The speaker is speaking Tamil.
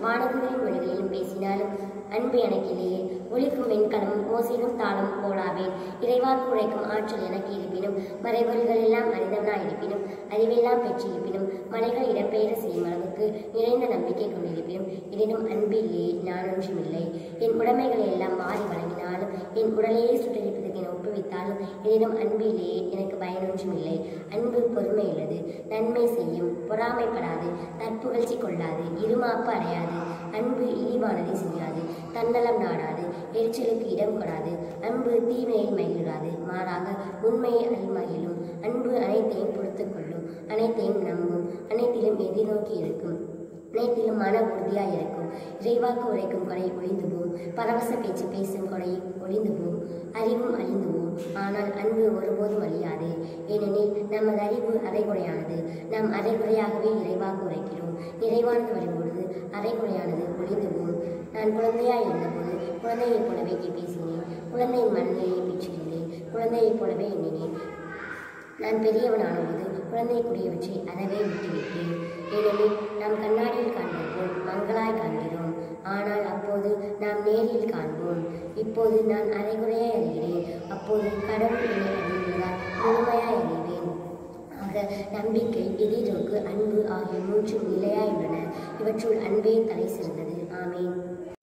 வானகங்களின் மொழிகளிலும் பேசினாலும் அன்பு எனக்கு இல்லையே ஒலிக்கும் வெண்கலமும் ஓசையும் தாளம் போலாவேன் இறைவாக்கு உரைக்கும் ஆற்றல் எனக்கு இருப்பினும் மறைபொருள்கள் எல்லாம் அறிந்தவனாய் இருப்பினும் அறிவெல்லாம் பெற்றிருப்பினும் மலைகள் இடம்பெயர செய்யும் அளவுக்கு நிறைந்த நம்பிக்கை கொண்டிருப்பினும் எனினும் அன்பு இல்லையே நான் ஒன்றுமில்லை என் உடைமைகளை எல்லாம் வாரி வழங்கினாலும் என் உடலையே சுட்டரிப்பதற்கு என ஒப்புவித்தாலும் எனினும் அன்பு இல்லையே எனக்கு பயனொன்றுமில்லை அன்பு பொறுமையுள்ளது நன்மை செய்யும் பொறாமைப்படாது தற்புகழ்ச்சி கொள்ளாது இருமாப்பு அடையாது அன்பு இழிவானதை செய்யாது தன்னலம் நாடாது எரிச்சலுக்கு இடம் கொடாது அன்பு தீமையில் மகிழாது மாறாக உண்மையை அல்மகிழும் அன்பு அனைத்தையும் பொறுத்துக் கொள்ளும் அனைத்தையும் நம்பும் அனைத்திலும் எதிர்நோக்கி இருக்கும் அனைத்திலும் மன உறுதியாய் இருக்கும் இறைவாக்கு உரைக்கும் கொடை ஒளிந்து போம் பரவச பேச்சு பேசும் கொடை ஒளிந்து போம் அறிவும் அழிந்து போம் ஆனால் அன்பு ஒருபோதும் அழியாது ஏனெனில் நமது அறிவு அரைகுறையானது நாம் அரைகுறையாகவே இறைவாக்கு உரைக்கிறோம் இறைவானது வரும்பொழுது அரைகுறையானது ஒளிந்து போம் நான் குழந்தையாய் இருந்தபோது குழந்தையைப் போலவே பேசினேன் குழந்தையின் மனநிலையை பெற்றிருந்தேன் குழந்தையைப் போலவே எண்ணினேன் நான் பெரியவனானபோது குழந்தைக்குரியவற்றை அறவே விட்டுவிட்டேன் ஏனெனில் நாம் கண்ணாடியில் காண்பது போல் மங்களாய் காண்கிறோம் ஆனால் அப்போது நாம் நேரில் காண்போம் இப்போது நான் அரைகுறையாய் அறிகிறேன் அப்போது கடவுள் என்னை அறிந்ததால் முழுமையாய் அறிவேன் ஆக நம்பிக்கை எதிர்நோக்கு அன்பு ஆகிய மூன்றும் நிலையாய் உள்ளன இவற்றுள் அன்பே தலை சிறந்தது ஆமேன்